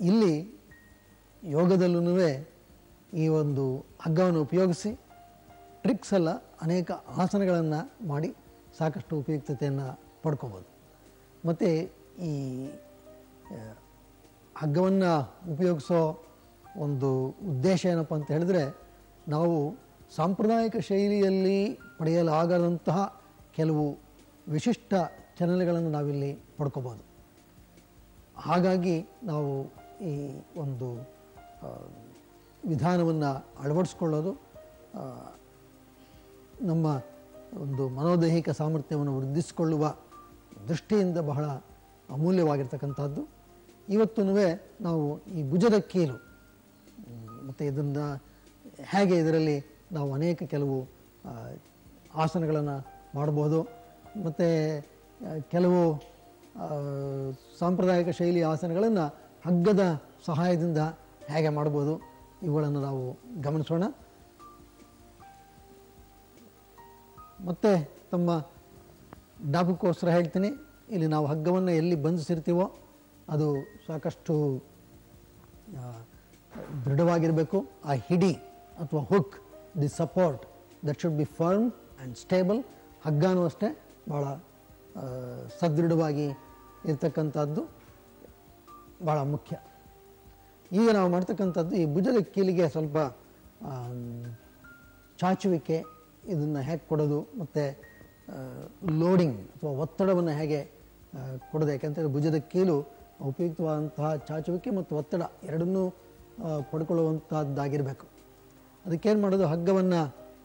ಇಲ್ಲಿ ಯೋಗದಲ್ಲೂ ಈ ಒಂದು ಹಗ್ಗವನ್ನು ಉಪಯೋಗಿಸಿ ಟ್ರಿಕ್ಸ್ ಎಲ್ಲ ಅನೇಕ ಆಸನಗಳನ್ನು ಮಾಡಿ ಸಾಕಷ್ಟು ಉಪಯುಕ್ತತೆಯನ್ನು ಪಡ್ಕೋಬೋದು ಮತ್ತು ಈ ಹಗ್ಗವನ್ನು ಉಪಯೋಗಿಸೋ ಒಂದು ಉದ್ದೇಶ ಏನಪ್ಪ ಅಂತ ಹೇಳಿದ್ರೆ ನಾವು ಸಾಂಪ್ರದಾಯಿಕ ಶೈಲಿಯಲ್ಲಿ ಪಡೆಯಲಾಗದಂತಹ ಕೆಲವು ವಿಶಿಷ್ಟ ಚಲನೆಗಳನ್ನು ನಾವಿಲ್ಲಿ ಪಡ್ಕೋಬೋದು ಹಾಗಾಗಿ ನಾವು ಈ ಒಂದು ವಿಧಾನವನ್ನು ಅಳವಡಿಸ್ಕೊಳ್ಳೋದು ಆ, ನಮ್ಮ ಒಂದು ಮನೋದೈಹಿಕ ಸಾಮರ್ಥ್ಯವನ್ನು ವೃದ್ಧಿಸಿಕೊಳ್ಳುವ ದೃಷ್ಟಿಯಿಂದ ಬಹಳ ಅಮೂಲ್ಯವಾಗಿರ್ತಕ್ಕಂಥದ್ದು ಇವತ್ತೂ ನಾವು ಈ ಭುಜದ ಕೀಲು ಮತ್ತು ಇದನ್ನು ಹೇಗೆ ಇದರಲ್ಲಿ ನಾವು ಅನೇಕ ಕೆಲವು ಆಸನಗಳನ್ನು ಮಾಡಬಹುದು ಮತ್ತು ಕೆಲವು ಆ, ಸಾಂಪ್ರದಾಯಿಕ ಶೈಲಿ ಆಸನಗಳನ್ನು ಹಗ್ಗದ ಸಹಾಯದಿಂದ ಹೇಗೆ ಮಾಡ್ಬೋದು ಇವುಗಳನ್ನು ನಾವು ಗಮನಿಸೋಣ ಮತ್ತು ತಮ್ಮ ಜ್ಞಾಪಕಕ್ಕೋಸ್ಕರ ಹೇಳ್ತೀನಿ ಇಲ್ಲಿ ನಾವು ಹಗ್ಗವನ್ನು ಎಲ್ಲಿ ಬಂಧಿಸಿರ್ತೀವೋ ಅದು ಸಾಕಷ್ಟು ಆ, ದೃಢವಾಗಿರಬೇಕು ಆ ಹಿಡಿ ಅಥವಾ hook the support that should be firm and stable ಹಗ್ಗನೂ ಅಷ್ಟೇ ಭಾಳ ಆ, ಸದೃಢವಾಗಿ ಇರ್ತಕ್ಕಂಥದ್ದು ಭಾಳ ಮುಖ್ಯ ಈಗ ನಾವು ಮಾಡ್ತಕ್ಕಂಥದ್ದು ಈ ಭುಜದ ಕೀಲಿಗೆ ಸ್ವಲ್ಪ ಆಮ್, ಚಾಚುವಿಕೆ ಇದನ್ನು ಹೇಗೆ ಕೊಡೋದು ಮತ್ತು ಲೋಡಿಂಗ್ ಅಥವಾ ಒತ್ತಡವನ್ನು ಹೇಗೆ ಆ, ಕೊಡೋದು ಯಾಕೆಂತೇಳಿ ಭುಜದ ಕೀಲು ಉಪಯುಕ್ತವಾದಂತಹ ಚಾಚುವಿಕೆ ಮತ್ತು ಒತ್ತಡ ಎರಡನ್ನೂ ಆ, ಪಡ್ಕೊಳ್ಳುವಂಥದ್ದಾಗಿರಬೇಕು ಅದಕ್ಕೇನು ಮಾಡೋದು ಹಗ್ಗವನ್ನು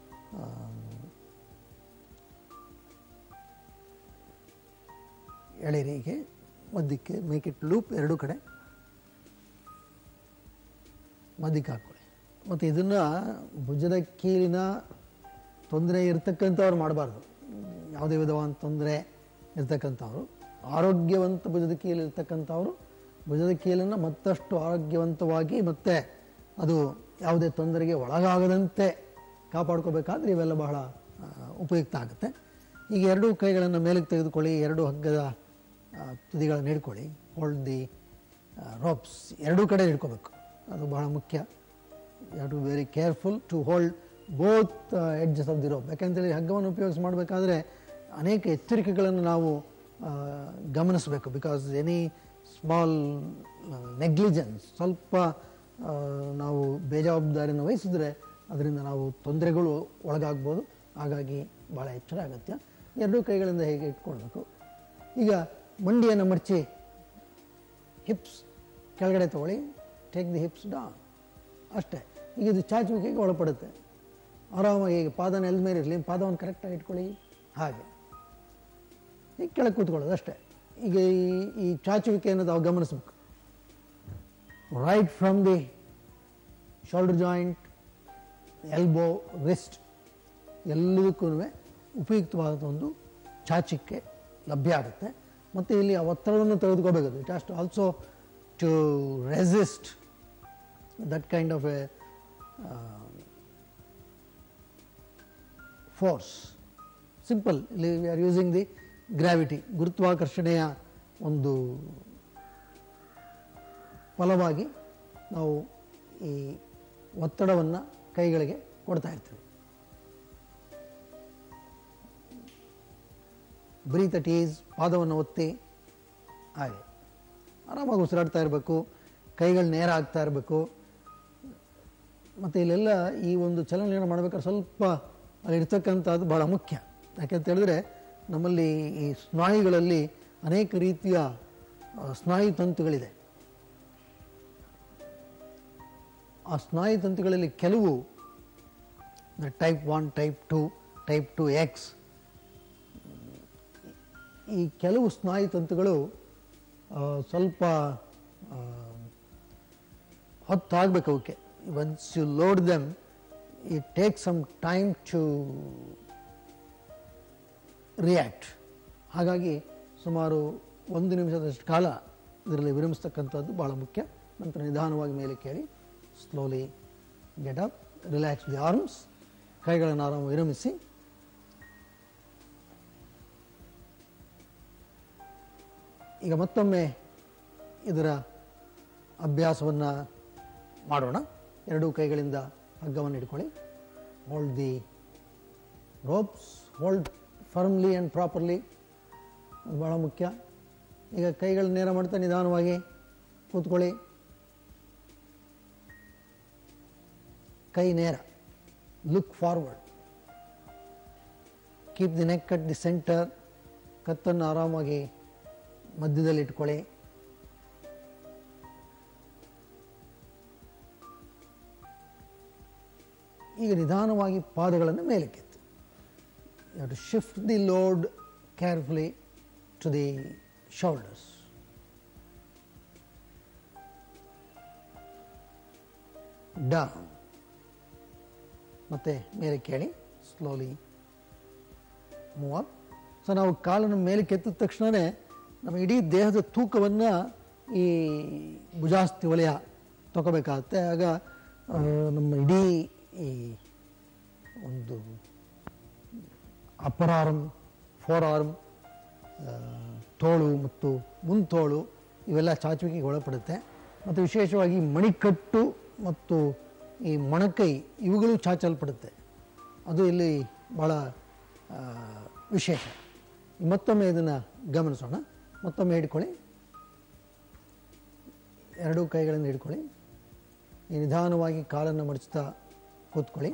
ಎಳೆರಿ ಹೀಗೆ ಮಧ್ಯಕ್ಕೆ ಮೇಕ್ ಇಟ್ ಲೂಪ್ ಎರಡೂ ಕಡೆ ಮಧ್ಯಕ್ಕೆ ಹಾಕ್ಕೊಳ್ಳಿ ಮತ್ತು ಇದನ್ನು ಭುಜದ ಕೀಲಿನ ತೊಂದರೆ ಇರ್ತಕ್ಕಂಥವ್ರು ಮಾಡಬಾರ್ದು ಯಾವುದೇ ವಿಧವಾದ ತೊಂದರೆ ಇರ್ತಕ್ಕಂಥವ್ರು ಆರೋಗ್ಯವಂತ ಭುಜದ ಕೀಲು ಇರ್ತಕ್ಕಂಥವ್ರು ಭುಜದ ಕೀಲನ್ನು ಮತ್ತಷ್ಟು ಆರೋಗ್ಯವಂತವಾಗಿ ಮತ್ತು ಅದು ಯಾವುದೇ ತೊಂದರೆಗೆ ಒಳಗಾಗದಂತೆ ಕಾಪಾಡ್ಕೋಬೇಕಾದ್ರೆ ಇವೆಲ್ಲ ಬಹಳ ಆ, ಉಪಯುಕ್ತ ಆಗುತ್ತೆ ಈಗ ಎರಡೂ ಕೈಗಳನ್ನು ಮೇಲಕ್ಕೆ ತೆಗೆದುಕೊಳ್ಳಿ ಎರಡು ಹಗ್ಗದ ಆ, ತುದಿಗಳನ್ನು ಹಿಡ್ಕೊಳ್ಳಿ ಹೋಲ್ಡ್ ದಿ ರೋಪ್ಸ್ ಎರಡೂ ಕಡೆ ಹಿಡ್ಕೋಬೇಕು ಅದು ಬಹಳ ಮುಖ್ಯ you to very careful to hold both edges of the rope ಯಾಕೆಂತೇಳಿ ಹಗ್ಗವನ್ನು ಉಪಯೋಗಿಸಿ ಮಾಡಬೇಕಾದ್ರೆ ಅನೇಕ ಎಚ್ಚರಿಕೆಗಳನ್ನು ನಾವು ಆ, ಗಮನಿಸಬೇಕು ಬಿಕಾಸ್ ಎನಿ ಸ್ಮಾಲ್ ನೆಗ್ಲಿಜೆನ್ಸ್ ಸ್ವಲ್ಪ ಆ, ನಾವು ಬೇಜವಾಬ್ದಾರಿಯನ್ನು ವಹಿಸಿದ್ರೆ ಅದರಿಂದ ನಾವು ತೊಂದರೆಗಳು ಒಳಗಾಗ್ಬೋದು ಹಾಗಾಗಿ ಭಾಳ ಎಚ್ಚರ ಅಗತ್ಯ ಎರಡೂ ಕೈಗಳಿಂದ ಹೇಗೆ ಇಟ್ಕೊಳ್ಬೇಕು ಈಗ ಮಂಡಿಯನ್ನು ಮಡಚಿ ಹಿಪ್ಸ್ ಕೆಳಗಡೆ ತಗೊಳ್ಳಿ ಟೇಕ್ ದಿ ಹಿಪ್ಸ್ ಡೌನ್ ಅಷ್ಟೇ ಈಗ ಇದು ಚಾಚುವಿಕೆಗೆ ಒಳಪಡುತ್ತೆ ಆರಾಮಾಗಿ ಈಗ ಪಾದ ನೆಲದ ಮೇಲೆ ಇರಲಿ ಪಾದವನ್ನು ಕರೆಕ್ಟಾಗಿ ಇಟ್ಕೊಳ್ಳಿ ಹಾಗೆ ಈಗ ಕೆಳಗೆ ಕೂತ್ಕೊಳ್ಳೋದು ಅಷ್ಟೇ ಈಗ ಈ ಈ ಚಾಚುವಿಕೆಯನ್ನು ತಾವು ಗಮನಿಸ್ಬೇಕು right from the shoulder joint elbow wrist ಎಲ್ಲದಕ್ಕೂ ಉಪಯುಕ್ತವಾದ ಒಂದು ಚಾಚಿಕೆ ಲಭ್ಯ ಆಗುತ್ತೆ ಮತ್ತು ಇಲ್ಲಿ ಆ ಒತ್ತಡವನ್ನು ತೆಗೆದುಕೋಬೇಕು it has to also to resist that kind of a force simple ಇಲ್ಲಿ we are using the gravity ಗುರುತ್ವಾಕರ್ಷಣೆಯ ಒಂದು ಫಲವಾಗಿ ನಾವು ಈ ಒತ್ತಡವನ್ನು ಕೈಗಳಿಗೆ ಕೊಡ್ತಾ ಇರ್ತೀವಿ ಬ್ರೀತ್ ಅಟ್ ಈಸ್ ಪಾದವನ್ನು ಒತ್ತಿ ಹಾಗೆ ಆರಾಮಾಗಿ ಉಸಿರಾಡ್ತಾ ಇರಬೇಕು ಕೈಗಳು ನೇರ ಆಗ್ತಾ ಇರಬೇಕು ಮತ್ತು ಇಲ್ಲೆಲ್ಲ ಈ ಒಂದು ಚಲನೆಯನ್ನು ಮಾಡಬೇಕಾದ್ರೆ ಸ್ವಲ್ಪ ಅಲ್ಲಿ ಇರ್ತಕ್ಕಂಥದ್ದು ಭಾಳ ಮುಖ್ಯ ಯಾಕೆಂತ ಹೇಳಿದ್ರೆ ನಮ್ಮಲ್ಲಿ ಈ ಸ್ನಾಯುಗಳಲ್ಲಿ ಅನೇಕ ರೀತಿಯ ಆ, ಸ್ನಾಯು ತಂತುಗಳಿದೆ ಆ ಸ್ನಾಯು ತಂತುಗಳಲ್ಲಿ ಕೆಲವು type one type two type two x ಈ ಕೆಲವು ಸ್ನಾಯು ತಂತುಗಳು ಆ, ಸ್ವಲ್ಪ ಆ, ಹೊತ್ತಾಗಬೇಕು ಅವಕ್ಕೆ once you load them it take some time to react ಹಾಗಾಗಿ ಸುಮಾರು ಒಂದು ನಿಮಿಷದಷ್ಟು ಕಾಲ ಇದರಲ್ಲಿ ವಿರಮಿಸ್ತಕ್ಕಂಥದ್ದು ಭಾಳ ಮುಖ್ಯ ನಂತರ ನಿಧಾನವಾಗಿ ಮೇಲೆ ಕೇಳಿ slowly get up relax the arms ಕೈಗಳನ್ನು ಆರಾಮ ವಿರಮಿಸಿ ಈಗ ಮತ್ತೊಮ್ಮೆ ಇದರ ಅಭ್ಯಾಸವನ್ನು ಮಾಡೋಣ ಎರಡೂ ಕೈಗಳಿಂದ ಹಗ್ಗವನ್ನು ಹಿಡ್ಕೊಳ್ಳಿ hold the ropes hold firmly and properly ಅದು ಭಾಳ ಮುಖ್ಯ ಈಗ ಕೈಗಳು ನೇರ ಮಾಡ್ತಾ ನಿಧಾನವಾಗಿ ಕೂತ್ಕೊಳ್ಳಿ ಕೈ ನೇರ look forward keep the neck at the centre ಕತ್ತನ್ನು ಆರಾಮಾಗಿ ಮಧ್ಯದಲ್ಲಿ ಇಟ್ಕೊಳ್ಳಿ ಈಗ ನಿಧಾನವಾಗಿ ಪಾದಗಳನ್ನು ಮೇಲಕ್ಕೆತ್ತಿ you have to shift the load carefully to the shoulders. Down. ಮತ್ತೆ ಮೇಲೆ ಕೇಳಿ ಸ್ಲೋಲಿ ಮೂವ್ ಅಪ್ ಸೊ ನಾವು ಕಾಲನ್ನು ಮೇಲೆ ಕೆತ್ತಿದ ತಕ್ಷಣವೇ ನಮ್ಮ ಇಡೀ ದೇಹದ ತೂಕವನ್ನು ಈ ಭುಜಾಸ್ತಿ ವಲಯ ತಗೋಬೇಕಾಗತ್ತೆ ಆಗ ಆ, ನಮ್ಮ ಇಡೀ ಈ ಒಂದು ಅಪ್ಪರ್ ಆರ್ಮ್ ಫೋರ್ ಆರ್ಮ್ ತೋಳು ಮತ್ತು ಮುಂತೋಳು ಇವೆಲ್ಲ ಚಾಚುವಿಕೆಗೆ ಒಳಪಡುತ್ತೆ ಮತ್ತು ವಿಶೇಷವಾಗಿ ಮಣಿಕಟ್ಟು ಮತ್ತು ಈ ಮೊಣಕೈ ಇವುಗಳು ಚಾಚಲ್ಪಡುತ್ತೆ ಅದು ಇಲ್ಲಿ ಭಾಳ ಆ, ವಿಶೇಷ ಮತ್ತೊಮ್ಮೆ ಇದನ್ನು ಗಮನಿಸೋಣ ಮತ್ತೊಮ್ಮೆ ಹಿಡ್ಕೊಳ್ಳಿ ಎರಡೂ ಕೈಗಳನ್ನು ಹಿಡ್ಕೊಳ್ಳಿ ಈ ನಿಧಾನವಾಗಿ ಕಾಲನ್ನು ಮಡಚ್ತಾ ಕೂತ್ಕೊಳ್ಳಿ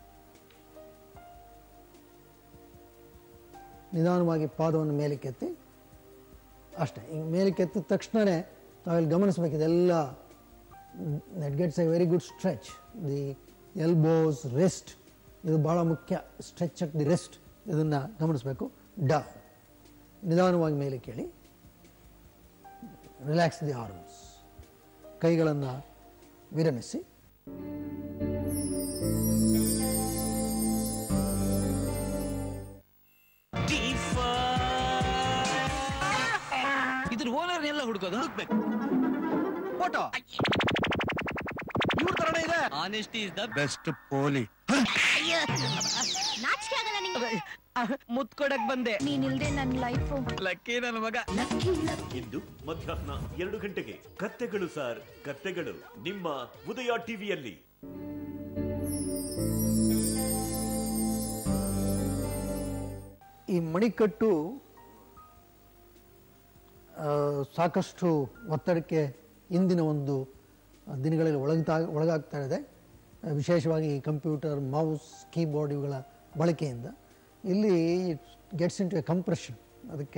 ನಿಧಾನವಾಗಿ ಪಾದವನ್ನು ಮೇಲಕ್ಕೆತ್ತಿ ಅಷ್ಟೇ ಈಗ ಮೇಲಕ್ಕೆತ್ತಿದ ತಕ್ಷಣವೇ ತಾವಿಲ್ಲಿ ಗಮನಿಸಬೇಕು ಇದೆಲ್ಲ neck gets a very good stretch the elbows rest ಇದು ಭಾಳ ಮುಖ್ಯ ಸ್ಟ್ರೆಚ್ ಅಟ್ ದಿ ರೆಸ್ಟ್ ಇದನ್ನು ಗಮನಿಸಬೇಕು ಡ ನಿಧಾನವಾಗಿ ಮೇಲೆ ಕೇಳಿ ರಿಲ್ಯಾಕ್ಸ್ ದಿ ಆರ್ಮ್ಸ್ ಕೈಗಳನ್ನು ವಿರಮಿಸಿ ಇದ್ರ ಓನರ್ ಎಲ್ಲ ಹುಡುಕೋದು ಹುಡುಕ್ಬೇಕು ಫೋಟೋ ಇವ್ರ ತರನೇ ಇದೆ ಆನೆಸ್ಟಿ ಇಸ್ ದ ಬೆಸ್ಟ್ ಪೋಲಿ ನಾಚಿಕೆ ಆಗಲ್ಲ ನಿಂಗೆ ಮುತ್ ಕೊಡಕ್ ಬಂದೆ ನೀನಿಲ್ದೆ ನನ್ನ ಲೈಫು ಲಕ್ಕಿ ನನ್ನ ಮಗ ಇಂದು ಮಧ್ಯಾಹ್ನ ಎರಡು ಗಂಟೆಗೆ ಕತ್ತೆಗಳು ಸಾರ್ ಕತ್ತೆಗಳು ನಿಮ್ಮ ಉದಯ ಟಿವಿಯಲ್ಲಿ ಈ ಮಣಿಕಟ್ಟು ಆ, ಸಾಕಷ್ಟು ಒತ್ತಡಕ್ಕೆ ಇಂದಿನ ಒಂದು ದಿನಗಳಲ್ಲಿ ಒಳಗ್ತಾ ಒಳಗಾಗ್ತಾ ಇದೆ ಆ, ವಿಶೇಷವಾಗಿ ಕಂಪ್ಯೂಟರ್ ಮೌಸ್ ಕೀಬೋರ್ಡ್ ಇವುಗಳ ಬಳಕೆಯಿಂದ ಇಲ್ಲಿ gets into a compression ಅದಕ್ಕೆ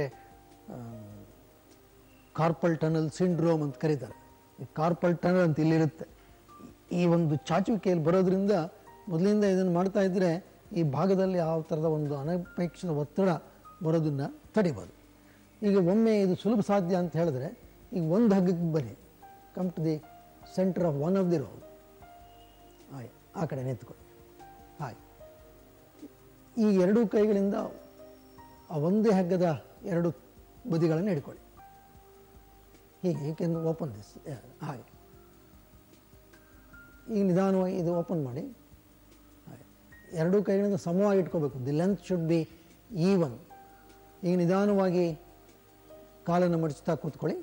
ಕಾರ್ಪಲ್ ಟನಲ್ ಸಿಂಡ್ರೋಮ್ ಅಂತ ಕರೀತಾರೆ ಈ ಕಾರ್ಪಲ್ ಟನಲ್ ಅಂತ ಇಲ್ಲಿರುತ್ತೆ ಈ ಒಂದು ಚಾಚುವಿಕೆಯಲ್ಲಿ ಬರೋದ್ರಿಂದ ಮೊದಲಿಂದ ಇದನ್ನು ಮಾಡ್ತಾ ಇದ್ದರೆ ಈ ಭಾಗದಲ್ಲಿ ಯಾವ ಥರದ ಒಂದು ಅನಪೇಕ್ಷಿತ ಒತ್ತಡ ಬರೋದನ್ನು ತಡಿಬೋದು ಈಗ ಒಮ್ಮೆ ಇದು ಸುಲಭ ಸಾಧ್ಯ ಅಂತ ಹೇಳಿದ್ರೆ ಈಗ ಒಂದು ಹಗ್ಗಕ್ಕೆ ಬನ್ನಿ come to the centre of one of the rope ಹಾಯ್ ಆ ಕಡೆ ನಿಂತ್ಕೊಳ್ಳಿ ಹಾಯ್ ಈ ಎರಡೂ ಕೈಗಳಿಂದ ಆ ಒಂದೇ ಹಗ್ಗದ ಎರಡು ಬದಿಗಳನ್ನು ಹಿಡ್ಕೊಳ್ಳಿ ಹೀಗೆ ಯು ಕ್ಯಾನ್ ಓಪನ್ ದಿಸ್ ಹಾಗೆ ಈಗ ನಿಧಾನವಾಗಿ ಇದು ಓಪನ್ ಮಾಡಿ ಹಾಗೆ. ಎರಡೂ ಕೈಗಳಿಂದ ಸಮವಾಗಿ ಇಟ್ಕೋಬೇಕು the length should be even ಈಗ ನಿಧಾನವಾಗಿ ಕಾಲನ್ನು ಮಡಚ್ತಾ ಕೂತ್ಕೊಳ್ಳಿ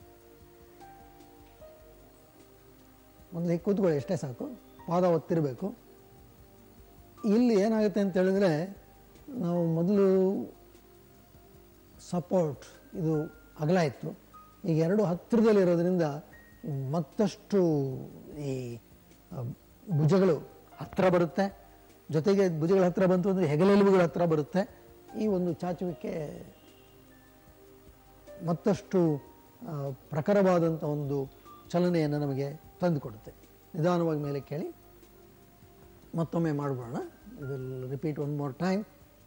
ಮೊದಲು ಹೀಗೆ ಕೂತ್ಕೊಳ್ಳಿ ಎಷ್ಟೇ ಸಾಕು ಪಾದ ಒತ್ತಿರಬೇಕು ಇಲ್ಲಿ ಏನಾಗುತ್ತೆ ಅಂತ ಹೇಳಿದ್ರೆ ನಾವು ಮೊದಲು ಸಪೋರ್ಟ್ ಇದು ಅಗಲ ಇತ್ತು ಈಗ ಎರಡು ಹತ್ತಿರದಲ್ಲಿರೋದ್ರಿಂದ ಮತ್ತಷ್ಟು ಈ ಆ, ಭುಜಗಳು ಹತ್ತಿರ ಬರುತ್ತೆ ಜೊತೆಗೆ ಭುಜಗಳ ಹತ್ತಿರ ಬಂತು ಅಂದರೆ ಹೆಗಲೆಲುಬುಗಳ ಹತ್ತಿರ ಬರುತ್ತೆ ಈ ಒಂದು ಚಾಚುವಿಕೆ ಮತ್ತಷ್ಟು ಆ, ಪ್ರಖರವಾದಂಥ ಒಂದು ಚಲನೆಯನ್ನು ನಮಗೆ ತಂದುಕೊಡುತ್ತೆ ನಿಧಾನವಾಗಿ ಮೇಲೆ ಕೇಳಿ ಮತ್ತೊಮ್ಮೆ ಮಾಡ್ಬೋಣ will repeat one more time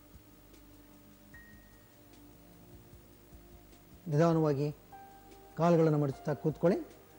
ನಿಧಾನವಾಗಿ ಕಾಲುಗಳನ್ನು ಮಡಚುತ್ತಾ ಕೂತ್ಕೊಳ್ಳಿ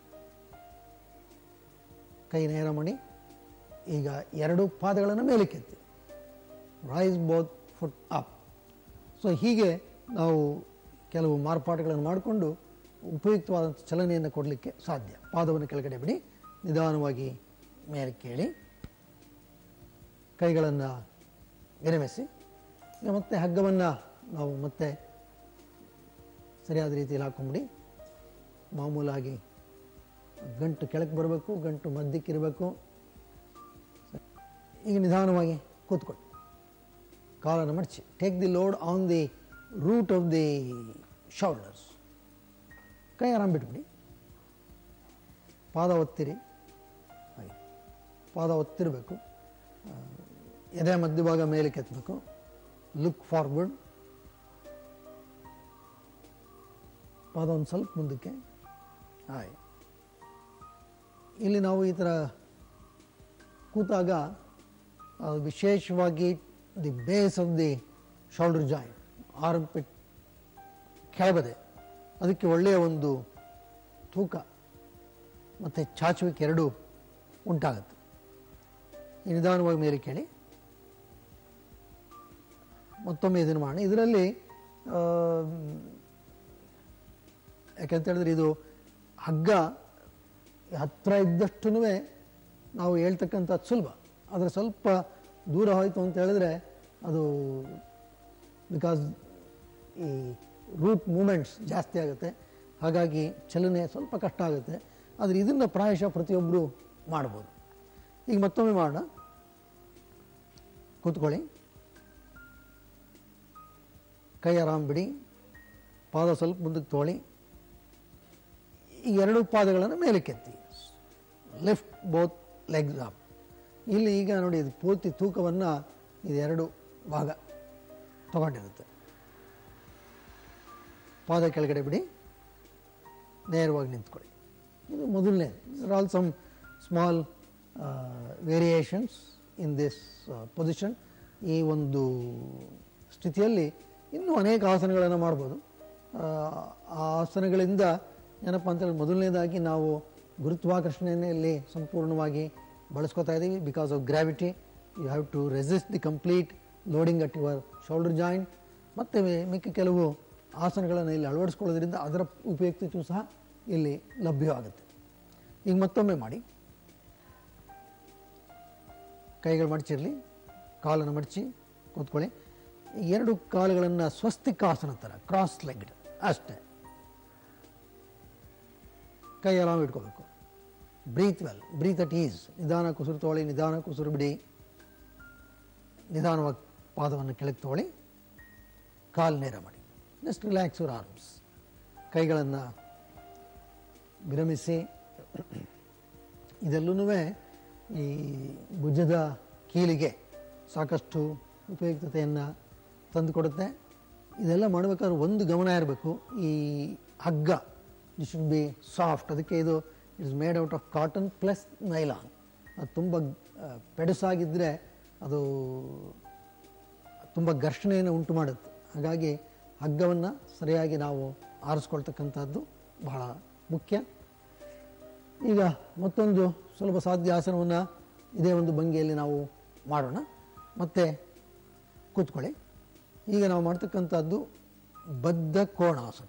ಕೈ ನೇರ ಮಾಡಿ ಈಗ ಎರಡು ಪಾದಗಳನ್ನು ಮೇಲಕ್ಕೆತ್ತಿ raise both foot up so ಹೀಗೆ ನಾವು ಕೆಲವು ಮಾರ್ಪಾಡುಗಳನ್ನು ಮಾಡಿಕೊಂಡು ಉಪಯುಕ್ತವಾದಂಥ ಚಲನೆಯನ್ನು ಕೊಡಲಿಕ್ಕೆ ಸಾಧ್ಯ ಪಾದವನ್ನು ಕೆಳಗಡೆ ಬಿಡಿ ನಿಧಾನವಾಗಿ ಮೇಲೆ ಕೇಳಿ ಕೈಗಳನ್ನು ವಿರಮಿಸಿ ಈಗ ಮತ್ತೆ ಹಗ್ಗವನ್ನು ನಾವು ಮತ್ತೆ ಸರಿಯಾದ ರೀತಿಯಲ್ಲಿ ಹಾಕೊಂಬಿಡಿ ಮಾಮೂಲಾಗಿ ಗಂಟು ಕೆಳಕ್ಕೆ ಬರಬೇಕು ಗಂಟು ಮಧ್ಯಕ್ಕಿರಬೇಕು ಈಗ ನಿಧಾನವಾಗಿ ಕೂತ್ಕೊಳ್ಳಿ ಕಾಲನ್ನು ಮಡಚಿ take the load on the root of the shoulders ಕೈ ಆರಾಮ್ ಬಿಟ್ಬಿಡಿ ಪಾದ ಒತ್ತಿರಿ ಹಾಗೆ ಪಾದ ಒತ್ತಿರಬೇಕು ಆ, ಎದೆ ಮಧ್ಯಭಾಗ ಮೇಲೆ ಕೆತ್ತಬೇಕು ಲುಕ್ ಫಾರ್ವರ್ಡ್ ಪಾದ ಒಂದು ಸ್ವಲ್ಪ ಮುಂದಕ್ಕೆ ಹಾಗೆ ಇಲ್ಲಿ ನಾವು ಈ ಥರ ಕೂತಾಗ ಆ, ವಿಶೇಷವಾಗಿ the base of the shoulder joint armpit ಕೆಳಬದೆ ಅದಕ್ಕೆ ಒಳ್ಳೆಯ ಒಂದು ತೂಕ ಮತ್ತು ಚಾಚುವಿಕೆ ಎರಡೂ ಉಂಟಾಗುತ್ತೆ ಈ ನಿಧಾನವಾಗಿ ಮೇಲೆ ಕೇಳಿ ಮತ್ತೊಮ್ಮೆ ಇದನ್ನು ಮಾಡೋಣ ಇದರಲ್ಲಿ ಆ, ಯಾಕಂತ ಹೇಳಿದ್ರೆ ಇದು ಹಗ್ಗ ಹತ್ತಿರ ಇದ್ದಷ್ಟು ನಾವು ಹೇಳ್ತಕ್ಕಂಥದ್ದು ಸುಲಭ ಆದರೆ ಸ್ವಲ್ಪ ದೂರ ಹೋಯಿತು ಅಂತ ಹೇಳಿದ್ರೆ ಅದು ಬಿಕಾಸ್ ಈ ರೂಟ್ ಮೂಮೆಂಟ್ಸ್ ಜಾಸ್ತಿ ಆಗುತ್ತೆ ಹಾಗಾಗಿ ಚಲನೆ ಸ್ವಲ್ಪ ಕಷ್ಟ ಆಗುತ್ತೆ ಆದರೆ ಇದನ್ನು ಪ್ರಾಯಶಃ ಪ್ರತಿಯೊಬ್ಬರು ಮಾಡ್ಬೋದು ಈಗ ಮತ್ತೊಮ್ಮೆ ಮಾಡೋಣ ಕೂತ್ಕೊಳ್ಳಿ ಕೈ ಆರಾಮ್ ಬಿಡಿ ಪಾದ ಸ್ವಲ್ಪ ಮುಂದಕ್ಕೆ ತೊಗೊಳ್ಳಿ ಈ ಎರಡು ಪಾದಗಳನ್ನು ಮೇಲಕ್ಕೆತ್ತಿ ಲಿಫ್ಟ್ ಬೋತ್ ಲೆಗ್ಸ್ ಅಪ್ ಇಲ್ಲಿ ಈಗ ನೋಡಿ ಇದು ಪೂರ್ತಿ ತೂಕವನ್ನು ಇದೆರಡು ಭಾಗ ತಗೊಂಡಿರುತ್ತೆ ಪಾದ ಕೆಳಗಡೆ ಬಿಡಿ ನೇರವಾಗಿ ನಿಂತ್ಕೊಳ್ಳಿ ಇದು ಮೊದಲನೇ all some small variations in this position ಈ ಒಂದು ಸ್ಥಿತಿಯಲ್ಲಿ ಇನ್ನೂ ಅನೇಕ ಆಸನಗಳನ್ನು ಮಾಡ್ಬೋದು ಆ, ಆ ಆಸನಗಳಿಂದ ಏನಪ್ಪ ಅಂತೇಳಿ ಮೊದಲನೇದಾಗಿ ನಾವು ಗುರುತ್ವಾಕರ್ಷಣೆಯಲ್ಲಿ ಸಂಪೂರ್ಣವಾಗಿ ಬಳಸ್ಕೊತಾ ಇದ್ದೀವಿ because of gravity you have to resist the complete loading at your shoulder joint ಮತ್ತು ಮಿಕ್ಕ ಕೆಲವು ಆಸನಗಳನ್ನು ಇಲ್ಲಿ ಅಳವಡಿಸ್ಕೊಳ್ಳೋದ್ರಿಂದ ಅದರ ಉಪಯುಕ್ತತೆಯೂ ಸಹ ಇಲ್ಲಿ ಲಭ್ಯವಾಗುತ್ತೆ ಈಗ ಮತ್ತೊಮ್ಮೆ ಮಾಡಿ ಕೈಗಳು ಮಡಚಿರಲಿ ಕಾಲನ್ನು ಮಡಚಿ ಕೂತ್ಕೊಳ್ಳಿ ಈ ಎರಡು ಕಾಲುಗಳನ್ನು ಸ್ವಸ್ತಿಕಾಸನ ಥರ ಕ್ರಾಸ್ ಲೆಗ್ಡ್ ಅಷ್ಟೇ ಕೈ ಅಲಾವ್ ಇಟ್ಕೋಬೇಕು breathe well breathe at ease ನಿಧಾನ ಕುಸುರು ತೊಗೊಳ್ಳಿ ನಿಧಾನ ಕುಸುರು ಬಿಡಿ ನಿಧಾನವಾಗಿ ಪಾದವನ್ನು ಕೆಳಗೆ ತೊಗೊಳ್ಳಿ ಕಾಲು ನೇರ ಮಾಡಿ ಜಸ್ಟ್ ರಿಲ್ಯಾಕ್ಸ್ ಯುವರ್ ಆರ್ಮ್ಸ್ ಕೈಗಳನ್ನು ವಿರಮಿಸಿ ಇದೆಲ್ಲೂ ಈ ಭುಜದ ಕೀಲಿಗೆ ಸಾಕಷ್ಟು ಉಪಯುಕ್ತತೆಯನ್ನು ತಂದುಕೊಡುತ್ತೆ ಇದೆಲ್ಲ ಮಾಡಬೇಕಾದ್ರೆ ಒಂದು ಗಮನ ಇರಬೇಕು ಈ ಹಗ್ಗ ಇಟ್ ಶುಡ್ ಬಿ ಸಾಫ್ಟ್ ಅದಕ್ಕೆ ಇದು it's made out of cotton plus nylon ಅದು ತುಂಬ ಆ, ಪೆಡಸಾಗಿದ್ದರೆ ಅದು ತುಂಬ ಘರ್ಷಣೆಯನ್ನು ಉಂಟು ಮಾಡುತ್ತೆ ಹಾಗಾಗಿ ಹಗ್ಗವನ್ನು ಸರಿಯಾಗಿ ನಾವು ಆರಿಸ್ಕೊಳ್ತಕ್ಕಂಥದ್ದು ಬಹಳ ಮುಖ್ಯ ಈಗ ಮತ್ತೊಂದು ಸುಲಭ ಸಾಧ್ಯ ಆಸನವನ್ನು ಇದೇ ಒಂದು ಭಂಗಿಯಲ್ಲಿ ನಾವು ಮಾಡೋಣ ಮತ್ತೆ ಕೂತ್ಕೊಳ್ಳಿ ಈಗ ನಾವು ಮಾಡ್ತಕ್ಕಂಥದ್ದು ಬದ್ಧ ಕೋಣಾಸನ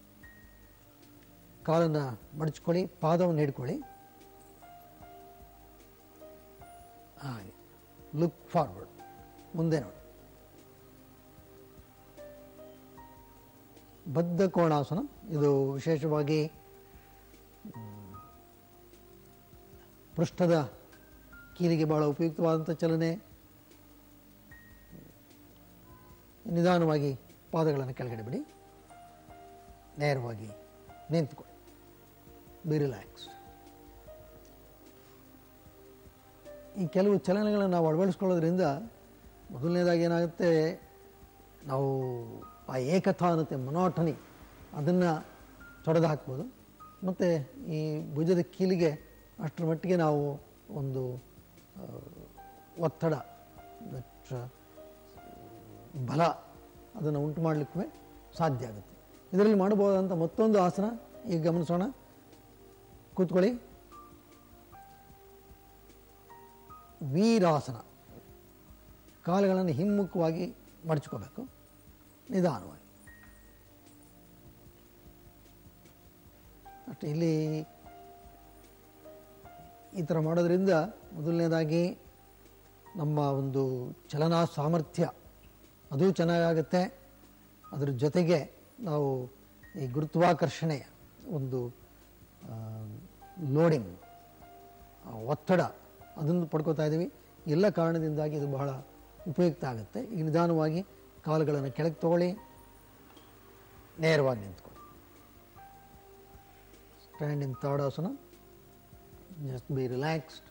ಕಾಲನ್ನು ಮಡಚ್ಕೊಳ್ಳಿ ಪಾದವನ್ನು ಹಿಡ್ಕೊಳ್ಳಿ ಹಾಗೆ ಲುಕ್ ಫಾರ್ವರ್ಡ್ ಮುಂದೆ ನೋಡಿ ಬದ್ಧ ಕೋಣಾಸನ ಇದು ವಿಶೇಷವಾಗಿ ಮ್, ಪೃಷ್ಠದ ಕೀಲಿಗೆ ಬಹಳ ಉಪಯುಕ್ತವಾದಂಥ ಚಲನೆ ನಿಧಾನವಾಗಿ ಪಾದಗಳನ್ನು ಕೆಳಗಡೆ ಬಿಡಿ ನೇರವಾಗಿ ನಿಂತ್ಕೊಳ್ಳಿ ಬಿ ರಿಲ್ಯಾಕ್ಸ್ ಈ ಕೆಲವು ಚಲನೆಗಳನ್ನು ನಾವು ಅಳವಡಿಸ್ಕೊಳ್ಳೋದ್ರಿಂದ ಮೊದಲನೇದಾಗಿ ಏನಾಗುತ್ತೆ ನಾವು ಆ ಏಕತಾನತೆ ಮೊನಾಟನಿ ಅದನ್ನು ತೊಡೆದು ಹಾಕ್ಬೋದು ಮತ್ತು ಈ ಭುಜದ ಕೀಲಿಗೆ ಅಷ್ಟರ ಮಟ್ಟಿಗೆ ನಾವು ಒಂದು ಆ, ಒತ್ತಡ that, ಆ, ಬಲ ಅದನ್ನು ಉಂಟು ಮಾಡಲಿಕ್ಕೂ ಸಾಧ್ಯ ಆಗುತ್ತೆ ಇದರಲ್ಲಿ ಮಾಡಬಹುದಂಥ ಮತ್ತೊಂದು ಆಸನ ಈಗ ಗಮನಿಸೋಣ ಕೂತ್ಕೊಳ್ಳಿ ವೀರಾಸನ ಕಾಲುಗಳನ್ನು ಹಿಮ್ಮುಖವಾಗಿ ಮಡಚ್ಕೋಬೇಕು ನಿಧಾನವಾಗಿ ಅಷ್ಟೇ ಇಲ್ಲಿ ಈ ಥರ ಮಾಡೋದ್ರಿಂದ ಮೊದಲನೇದಾಗಿ ನಮ್ಮ ಒಂದು ಚಲನಾ ಸಾಮರ್ಥ್ಯ ಅದು ಚೆನ್ನಾಗಾಗುತ್ತೆ ಅದರ ಜೊತೆಗೆ ನಾವು ಈ ಗುರುತ್ವಾಕರ್ಷಣೆಯ ಒಂದು ಆ, ಲೋಡಿಂಗ್ ಆ ಒತ್ತಡ ಅದನ್ನು ಪಡ್ಕೋತಾ ಇದ್ದೀವಿ ಎಲ್ಲ ಕಾರಣದಿಂದಾಗಿ ಇದು ಬಹಳ ಉಪಯುಕ್ತ ಆಗುತ್ತೆ ಈಗ ನಿಧಾನವಾಗಿ ಕಾಲುಗಳನ್ನು ಕೆಳಗೆ ತಗೊಳ್ಳಿ ನೇರವಾಗಿ ನಿಂತ್ಕೊಳ್ಳಿ stand in tadasana just be relaxed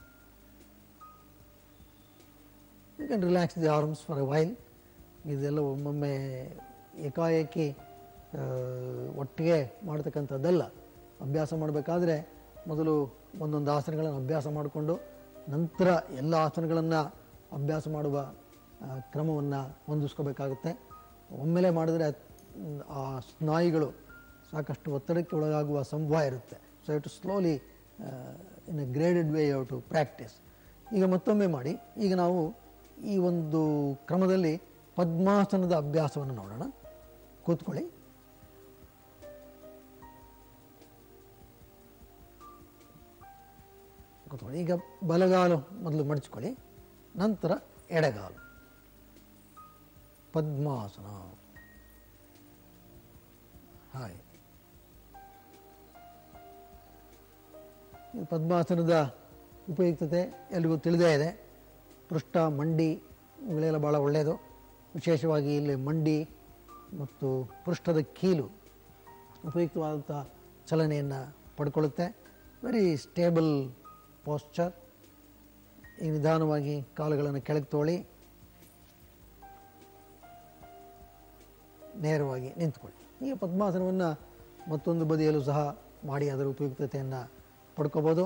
you can relax the arms for a while ಇದೆಲ್ಲ ಒಮ್ಮೊಮ್ಮೆ ಏಕಾಏಕಿ ಆ, ಒಟ್ಟಿಗೆ ಮಾಡ್ತಕ್ಕಂಥದ್ದಲ್ಲ ಅಭ್ಯಾಸ ಮಾಡಬೇಕಾದ್ರೆ ಮೊದಲು ಒಂದೊಂದು ಆಸನಗಳನ್ನು ಅಭ್ಯಾಸ ಮಾಡಿಕೊಂಡು ನಂತರ ಎಲ್ಲ ಆಸನಗಳನ್ನು ಅಭ್ಯಾಸ ಮಾಡುವ ಕ್ರಮವನ್ನು ಹೊಂದಿಸ್ಕೋಬೇಕಾಗುತ್ತೆ ಒಮ್ಮೆಲೆ ಮಾಡಿದ್ರೆ ಮ್, ಆ ಸ್ನಾಯುಗಳು ಸಾಕಷ್ಟು ಒತ್ತಡಕ್ಕೆ ಒಳಗಾಗುವ ಸಂಭವ ಇರುತ್ತೆ so to slowly in a graded way you to practice ಈಗ ಮತ್ತೊಮ್ಮೆ ಮಾಡಿ ಈಗ ನಾವು ಈ ಒಂದು ಕ್ರಮದಲ್ಲಿ ಪದ್ಮಾಸನದ ಅಭ್ಯಾಸವನ್ನು ನೋಡೋಣ ಕೂತ್ಕೊಳ್ಳಿ ಕೂತ್ಕೊಳ್ಳಿ ಈಗ ಬಲಗಾಲು ಮೊದಲು ಮಡಚ್ಕೊಳ್ಳಿ ನಂತರ ಎಡಗಾಲು ಪದ್ಮಾಸನ ಹಾಗೆ ಈ ಪದ್ಮಾಸನದ ಉಪಯುಕ್ತತೆ ಎಲ್ರಿಗೂ ತಿಳಿದೇ ಇದೆ ಪೃಷ್ಠ ಮಂಡಿ ಇವುಗಳೆಲ್ಲ ಭಾಳ ಒಳ್ಳೆಯದು ವಿಶೇಷವಾಗಿ ಇಲ್ಲಿ ಮಂಡಿ ಮತ್ತು ಪೃಷ್ಠದ ಕೀಲು ಉಪಯುಕ್ತವಾದಂಥ ಚಲನೆಯನ್ನು ಪಡ್ಕೊಳ್ಳುತ್ತೆ ವೆರಿ ಸ್ಟೇಬಲ್ ಪೋಸ್ಚರ್ ಈ ನಿಧಾನವಾಗಿ ಕಾಲುಗಳನ್ನು ಕೆಳಗೆ ತೋಳಿ ನೇರವಾಗಿ ನಿಂತ್ಕೊಳ್ಳಿ ಈಗ ಪದ್ಮಾಸನವನ್ನು ಮತ್ತೊಂದು ಬದಿಯಲ್ಲೂ ಸಹ ಮಾಡಿ ಅದರ ಉಪಯುಕ್ತತೆಯನ್ನು ಪಡ್ಕೋಬೋದು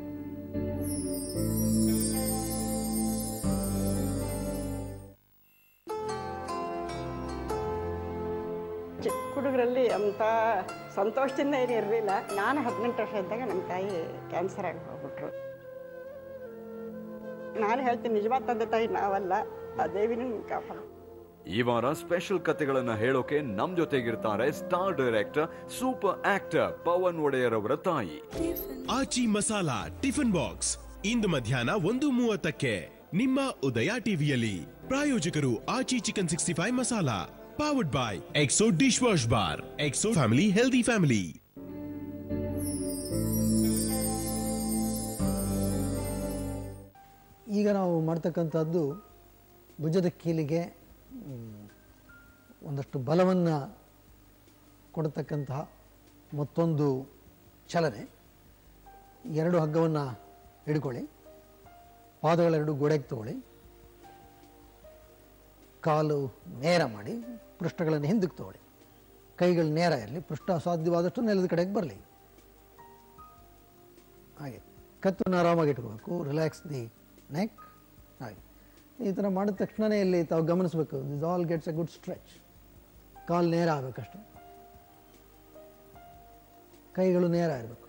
ಚಿಕ್ಕ ಹುಡುಗರಲ್ಲಿ ಅಂತ ಸಂತೋಷದಿಂದ ಏನು ಇರಲಿಲ್ಲ ನಾನು ಹದಿನೆಂಟು ವರ್ಷ ಇದ್ದಾಗ ನಮ್ಮ ತಾಯಿ ಕ್ಯಾನ್ಸರ್ ಆಗಿ ಹೋಗ್ಬಿಟ್ರು ನಾನು ಹೇಳ್ತೀನಿ ನಿಜವಾದ ತಂದೆ ತಾಯಿ ನಾವಲ್ಲ ಆ ದೇವಿನೂ ಕಾಪಾಡು ಈ ವಾರ ಸ್ಪೆಷಲ್ ಕಥೆಗಳನ್ನ ಹೇಳೋಕೆ ನಮ್ ಜೊತೆಗಿರ್ತಾರೆ star director super actor Pavan Wodeyar ಅವರ ತಾಯಿ ಆಚಿ ಮಸಾಲಾ ಟಿಫಿನ್ ಬಾಕ್ಸ್ ಇಂದು ಮಧ್ಯಾಹ್ನ ಒಂದು ಮೂವತ್ತಕ್ಕೆ ನಿಮ್ಮ ಉದಯ ಟಿವಿಯಲ್ಲಿ ಪ್ರಾಯೋಜಕರು Aachi chicken sixty five masala powered by Exo dish wash bar Exo family healthy family ಈಗ ನಾವು ಮಾಡ್ತಕ್ಕಂಥದ್ದು ಭುಜದ ಕೀಲಿಗೆ ಮ್, ಒಂದಷ್ಟು ಬಲವನ್ನು ಕೊಡತಕ್ಕಂತಹ ಮತ್ತೊಂದು ಚಲನೆ ಎರಡು ಹಗ್ಗವನ್ನು ಹಿಡ್ಕೊಳ್ಳಿ ಪಾದಗಳೆರಡು ಗೋಡೆಗೆ ತಗೊಳ್ಳಿ ಕಾಲು ನೇರ ಮಾಡಿ ಪೃಷ್ಠಗಳನ್ನು ಹಿಂದಕ್ಕೆ ತಗೊಳ್ಳಿ ಕೈಗಳು ನೇರ ಇರಲಿ ಪೃಷ್ಠ ಸಾಧ್ಯವಾದಷ್ಟು ನೆಲದ ಕಡೆಗೆ ಬರಲಿ ಹಾಗೆ ಕತ್ತನ್ನು ಆರಾಮಾಗಿ ಇಟ್ಕೋಬೇಕು ರಿಲ್ಯಾಕ್ಸ್ ದಿ ನೆಕ್ ಹಾಗೆ ಈ ಥರ ಮಾಡಿದ ತಕ್ಷಣವೇ ಇಲ್ಲಿ ತಾವು ಗಮನಿಸಬೇಕು this all gets a good stretch ಕಾಲು ನೇರ ಆಗಬೇಕಷ್ಟೆ ಕೈಗಳು ನೇರ ಇರಬೇಕು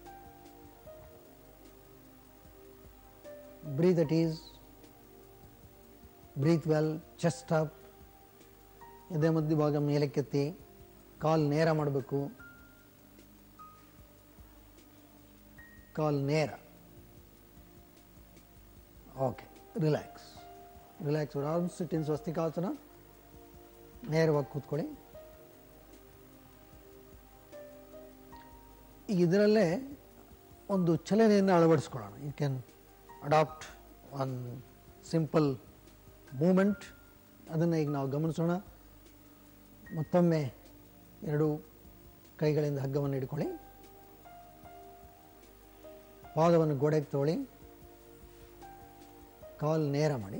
breathe at ease breathe well chest up ಎದೆ ಮಧ್ಯ ಭಾಗ ಮೇಲಕ್ಕೆತ್ತಿ ಕಾಲು ನೇರ ಮಾಡಬೇಕು ಕಾಲ್ ನೇರ okay relax relax arms sit in swastikasana ನೇರವಾಗಿ ಕೂತ್ಕೊಳ್ಳಿ ಈಗ ಇದರಲ್ಲೇ ಒಂದು ಚಲನೆಯನ್ನು ಅಳವಡಿಸ್ಕೊಳ್ಳೋಣ you can adapt one simple movement ಅದನ್ನು ಈಗ ನಾವು ಗಮನಿಸೋಣ ಮತ್ತೊಮ್ಮೆ ಎರಡು ಕೈಗಳಿಂದ ಹಗ್ಗವನ್ನು ಹಿಡ್ಕೊಳ್ಳಿ ಪಾದವನ್ನು ಗೋಡೆಗೆ ತಗೊಳ್ಳಿ ಕಾಲು ನೇರ ಮಾಡಿ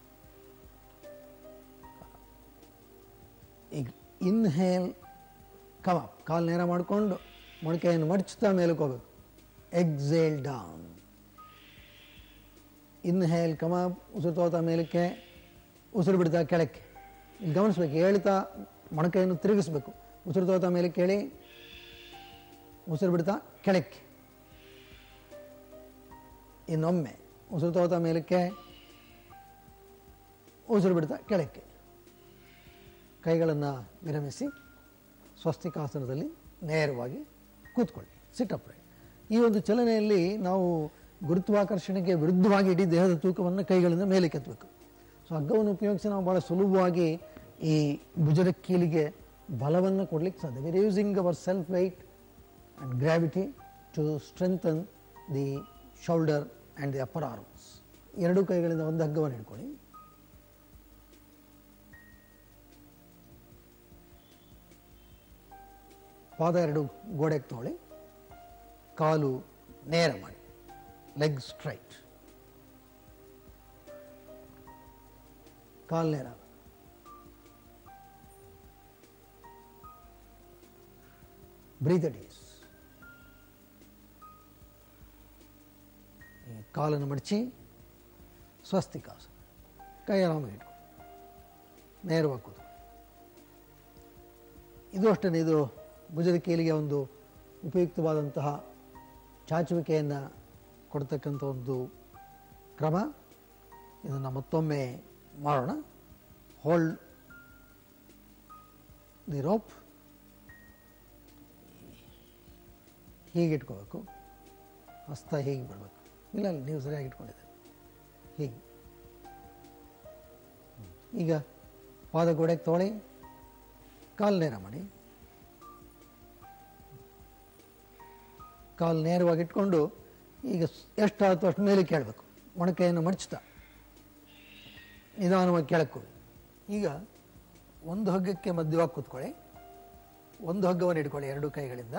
ಈಗ ಇನ್ಹೇಲ್ ಕಮ ಕಾಲು ನೇರ ಮಾಡಿಕೊಂಡು ಮೊಣಕೆಯನ್ನು ಮಡಚ್ತಾ ಮೇಲಕ್ಕೆ ಹೋಗ್ಬೇಕು ಎಕ್ಸೇಲ್ ಡೌನ್ ಇನ್ಹೇಲ್ ಕಮ ಉಸಿರು ತಗೋತಾ ಮೇಲಕ್ಕೆ ಉಸಿರು ಬಿಡ್ತಾ ಕೆಳಕ್ಕೆ ಇಲ್ಲಿ ಗಮನಿಸ್ಬೇಕು ಹೇಳ್ತಾ ಮೊಣಕೆಯನ್ನು ತಿರುಗಿಸ್ಬೇಕು ಉಸಿರು ತಗೋತಾ ಮೇಲಕ್ಕೆ ಹೇಳಿ ಉಸಿರು ಬಿಡ್ತಾ ಕೆಳಕ್ಕೆ ಇನ್ನೊಮ್ಮೆ ಉಸಿರು ತಗೋತಾ ಮೇಲಕ್ಕೆ ಉಸಿರು ಬಿಡ್ತಾ ಕೆಳಕ್ಕೆ ಕೈಗಳನ್ನು ವಿರಮಿಸಿ ಸ್ವಸ್ತಿಕಾಸನದಲ್ಲಿ ನೇರವಾಗಿ ಕೂತ್ಕೊಳ್ಳಿ ಸಿಟ್ ರೈಟ್ ಈ ಒಂದು ಚಲನೆಯಲ್ಲಿ ನಾವು ಗುರುತ್ವಾಕರ್ಷಣೆಗೆ ವಿರುದ್ಧವಾಗಿ ಇಡೀ ದೇಹದ ತೂಕವನ್ನು ಕೈಗಳಿಂದ ಮೇಲೆ ಕೆತ್ತಬೇಕು ಸೊ ಹಗ್ಗವನ್ನು ಉಪಯೋಗಿಸಿ ನಾವು ಭಾಳ ಸುಲಭವಾಗಿ ಈ ಭುಜದ ಕೀಲಿಗೆ ಬಲವನ್ನು ಕೊಡ್ಲಿಕ್ಕೆ ಸಾಧ್ಯ we're using our self weight and gravity to strengthen the shoulder and the upper arms ಎರಡು ಕೈಗಳಿಂದ ಒಂದು ಹಗ್ಗವನ್ನು ಹಿಡ್ಕೊಳ್ಳಿ ಪಾದ ಎರಡು ಗೋಡೆಗೆ ತೊಗೊಳ್ಳಿ ಕಾಲು ನೇರ ಮಾಡಿ ಲೆಗ್ ಸ್ಟ್ರೈಟ್ ಕಾಲು ನೇರ ಬ್ರೀತ್ ಅಟ್ ಈಸ್ ಕಾಲನ್ನು ಮಡಚಿ ಸ್ವಸ್ತಿಕಾಸನ ಕೈ ಆರಾಮಾಗಿ ಇಟ್ಕೊಳ್ಳಿ ನೇರವಾಗಿ ಕೂತು ಇದು ಅಷ್ಟೇ ಇದು ಭುಜದ ಕೀಲಿಗೆ ಒಂದು ಉಪಯುಕ್ತವಾದಂತಹ ಚಾಚುವಿಕೆಯನ್ನು ಕೊಡ್ತಕ್ಕಂಥ ಒಂದು ಕ್ರಮ ಇದನ್ನು ಮತ್ತೊಮ್ಮೆ ಮಾಡೋಣ ಹೋಲ್ಡ್ ದಿ ರೋಪ್ ಹೀಗೆ ಇಟ್ಕೋಬೇಕು ಹಸ್ತ ಹೀಗೆ ಬಿಡಬೇಕು ಇಲ್ಲ ಇಲ್ಲ ನೀವು ಸರಿಯಾಗಿ ಇಟ್ಕೊಂಡಿದ್ದೀರಿ ಹೀಗೆ ಈಗ ಪಾದ ಗೋಡೆಗೆ ತೊಗೊಳ್ಳಿ ಕಾಲು ನೇರ ಮಾಡಿ ಕಾಲು ನೇರವಾಗಿ ಇಟ್ಕೊಂಡು ಈಗ ಎಷ್ಟಾಯ್ತು ಅಷ್ಟು ಮೇಲೆ ಕೇಳಬೇಕು ಮೊಣಕೈಯನ್ನು ಮಡಚ್ತಾ ನಿಧಾನವಾಗಿ ಕೆಳಕ್ಕೆ ಹೋಗಿ ಈಗ ಒಂದು ಹಗ್ಗಕ್ಕೆ ಮಧ್ಯವಾಗಿ ಕೂತ್ಕೊಳ್ಳಿ ಒಂದು ಹಗ್ಗವನ್ನು ಇಟ್ಕೊಳ್ಳಿ ಎರಡು ಕೈಗಳಿಂದ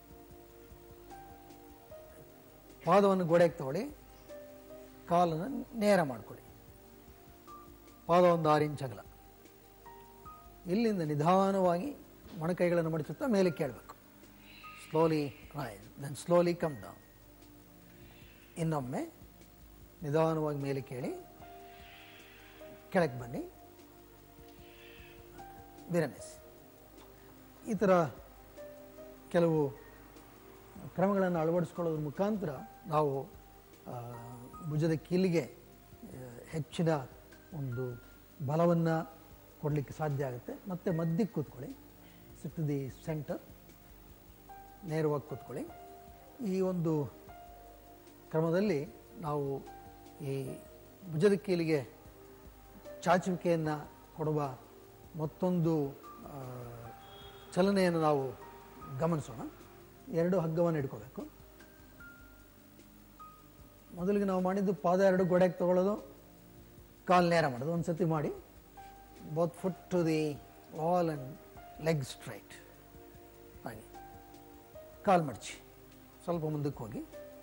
ಪಾದವನ್ನು ಗೋಡೆಗೆ ತಗೊಳ್ಳಿ ಕಾಲನ್ನು ನೇರ ಮಾಡ್ಕೊಳ್ಳಿ ಪಾದ ಒಂದು ಆರು ಇಂಚ್ ಅಗಲ ಇಲ್ಲಿಂದ ನಿಧಾನವಾಗಿ ಮೊಣಕೈಗಳನ್ನು ಮಡಚುತ್ತಾ ಮೇಲೆ ಕೇಳಬೇಕು slowly raise then slowly come down ಇನ್ನೊಮ್ಮೆ ನಿಧಾನವಾಗಿ ಮೇಲೆ ಕೇಳಿ ಕೆಳಗೆ ಬನ್ನಿ ವಿರಮಿಸಿ ಈ ಥರ ಕೆಲವು ಕ್ರಮಗಳನ್ನು ಅಳವಡಿಸ್ಕೊಳ್ಳೋದ್ರ ಮುಖಾಂತರ ನಾವು ಆ, ಭುಜದ ಕೀಲಿಗೆ ಆ, ಹೆಚ್ಚಿನ ಒಂದು ಬಲವನ್ನು ಕೊಡಲಿಕ್ಕೆ ಸಾಧ್ಯ ಆಗುತ್ತೆ ಮತ್ತು ಮಧ್ಯಕ್ಕೆ ಕೂತ್ಕೊಳ್ಳಿ ಸಿಟ್ ದಿ ಸೆಂಟರ್ ನೇರವಾಗಿ ಕೂತ್ಕೊಳ್ಳಿ ಈ ಒಂದು ಕ್ರಮದಲ್ಲಿ ನಾವು ಈ ಭುಜದ ಕೀಲಿಗೆ ಚಾಚುವಿಕೆಯನ್ನು ಕೊಡುವ ಮತ್ತೊಂದು ಆ, ಚಲನೆಯನ್ನು ನಾವು ಗಮನಿಸೋಣ ಎರಡು ಹಗ್ಗವನ್ನು ಇಟ್ಕೋಬೇಕು ಮೊದಲಿಗೆ ನಾವು ಮಾಡಿದ್ದು ಪಾದ ಎರಡು ಗೋಡೆಗೆ ತಗೊಳ್ಳೋದು ಕಾಲು ನೇರ ಮಾಡೋದು ಒಂದು ಸತಿ ಮಾಡಿ both foot to the wall and leg straight ಹಾಗೆ ಕಾಲು ಮಡಚಿ ಸ್ವಲ್ಪ ಮುಂದಕ್ಕೆ ಹೋಗಿ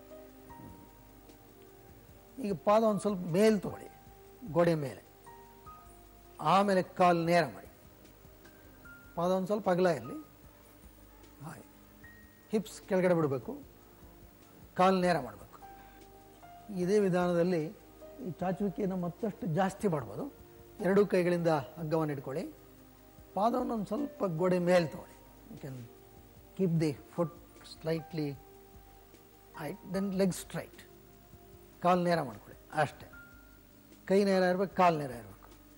ಈಗ ಪಾದ ಒಂದು ಸ್ವಲ್ಪ ಮೇಲೆ ತಗೊಳ್ಳಿ ಗೋಡೆ ಮೇಲೆ ಆಮೇಲೆ ಕಾಲು ನೇರ ಮಾಡಿ ಪಾದ ಒಂದು ಸ್ವಲ್ಪ ಅಗಲ ಇರಲಿ ಹಾಗೆ ಹಿಪ್ಸ್ ಕೆಳಗಡೆ ಬಿಡಬೇಕು ಕಾಲು ನೇರ ಮಾಡಬೇಕು ಇದೇ ವಿಧಾನದಲ್ಲಿ ಈ ಚಾಚುವಿಕೆಯನ್ನು ಮತ್ತಷ್ಟು ಜಾಸ್ತಿ ಮಾಡ್ಬೋದು ಎರಡೂ ಕೈಗಳಿಂದ ಹಗ್ಗವನ್ನು ಇಟ್ಕೊಳ್ಳಿ ಪಾದವನ್ನು ಒಂದು ಸ್ವಲ್ಪ ಗೋಡೆ ಮೇಲೆ ತಗೊಳ್ಳಿ you can keep the foot slightly height then leg straight ಕಾಲು ನೇರ ಮಾಡ್ಕೊಳ್ಳಿ ಅಷ್ಟೇ ಕೈ ನೇರ ಇರಬೇಕು ಕಾಲು ನೇರ ಇರಬೇಕು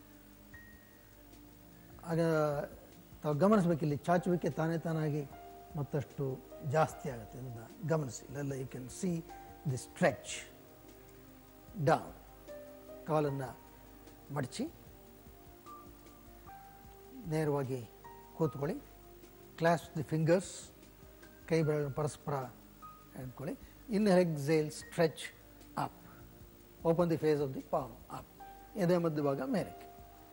ಆಗ ತಾವು ಗಮನಿಸ್ಬೇಕು ಇಲ್ಲಿ ಚಾಚುವಿಕೆ ತಾನೇ ತಾನಾಗಿ ಮತ್ತಷ್ಟು ಜಾಸ್ತಿ ಆಗುತ್ತೆ ಇದನ್ನು ಗಮನಿಸಿ ಇಲ್ಲೆಲ್ಲ you can see the stretch down ಕಾಲನ್ನು ಮಡಚಿ ನೇರವಾಗಿ ಕೂತ್ಕೊಳ್ಳಿ ಕ್ಲಾಸ್ ದಿ ಫಿಂಗರ್ಸ್ ಕೈ ಬೆರಳು ಪರಸ್ಪರ ಹಿಡ್ಕೊಳ್ಳಿ in exhale stretch up open the face of the palm up ಎದೆ ಮಧ್ಯಭಾಗ ಮೇಲಕ್ಕೆ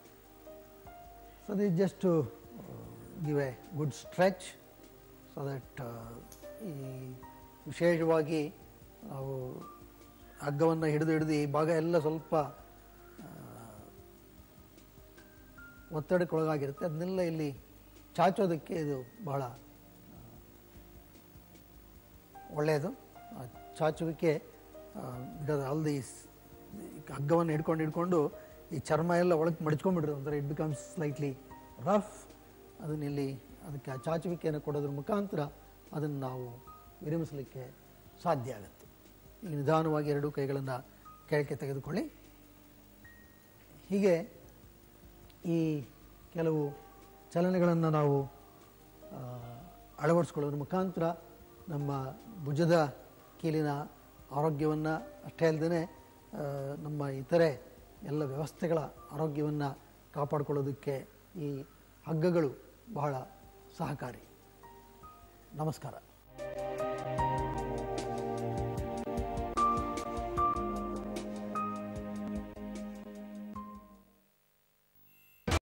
so the just to give a good stretch so that ಈ ವಿಶೇಷವಾಗಿ ನಾವು ಹಗ್ಗವನ್ನು ಹಿಡಿದು ಹಿಡಿದು ಈ ಭಾಗ ಎಲ್ಲ ಸ್ವಲ್ಪ ಆ, ಒತ್ತಡಕ್ಕೊಳಗಾಗಿರುತ್ತೆ ಅದನ್ನೆಲ್ಲ ಇಲ್ಲಿ ಚಾಚೋದಕ್ಕೆ ಇದು ಬಹಳ ಆ, ಒಳ್ಳೆಯದು ಆ ಚಾಚುವಿಕೆ ಬಿಕಾಸ್ ಆಲ್ ದಿ ಹಗ್ಗವನ್ನು ಹಿಡ್ಕೊಂಡು ಹಿಡ್ಕೊಂಡು ಈ ಚರ್ಮ ಎಲ್ಲ ಒಳಗೆ ಮಡಚ್ಕೊಂಡ್ಬಿಡ್ರೆ ಒಂಥರ ಇಟ್ ಬಿಕಮ್ಸ್ ಸ್ಲೈಟ್ಲಿ ರಫ್ ಅದನ್ನ ಇಲ್ಲಿ ಅದಕ್ಕೆ ಆ ಚಾಚುವಿಕೆಯನ್ನು ಕೊಡೋದ್ರ ಮುಖಾಂತರ ಅದನ್ನು ನಾವು ವಿರಮಿಸಲಿಕ್ಕೆ ಸಾಧ್ಯ ಆಗುತ್ತೆ ಈಗ ನಿಧಾನವಾಗಿ ಎರಡೂ ಕೈಗಳನ್ನು ಕೆಳಕ್ಕೆ ತೆಗೆದುಕೊಳ್ಳಿ ಹೀಗೆ ಈ ಕೆಲವು ಚಲನೆಗಳನ್ನು ನಾವು ಆ, ಅಳವಡಿಸ್ಕೊಳ್ಳೋದ್ರ ಮುಖಾಂತರ ನಮ್ಮ ಭುಜದ ಕೀಲಿನ ಆರೋಗ್ಯವನ್ನು ಅಷ್ಟೇ ಅಲ್ಲದೆ ನಮ್ಮ ಇತರೆ ಎಲ್ಲ ವ್ಯವಸ್ಥೆಗಳ ಆರೋಗ್ಯವನ್ನು ಕಾಪಾಡಿಕೊಳ್ಳೋದಕ್ಕೆ ಈ ಹಗ್ಗಗಳು ಬಹಳ ಸಹಕಾರಿ ನಮಸ್ಕಾರ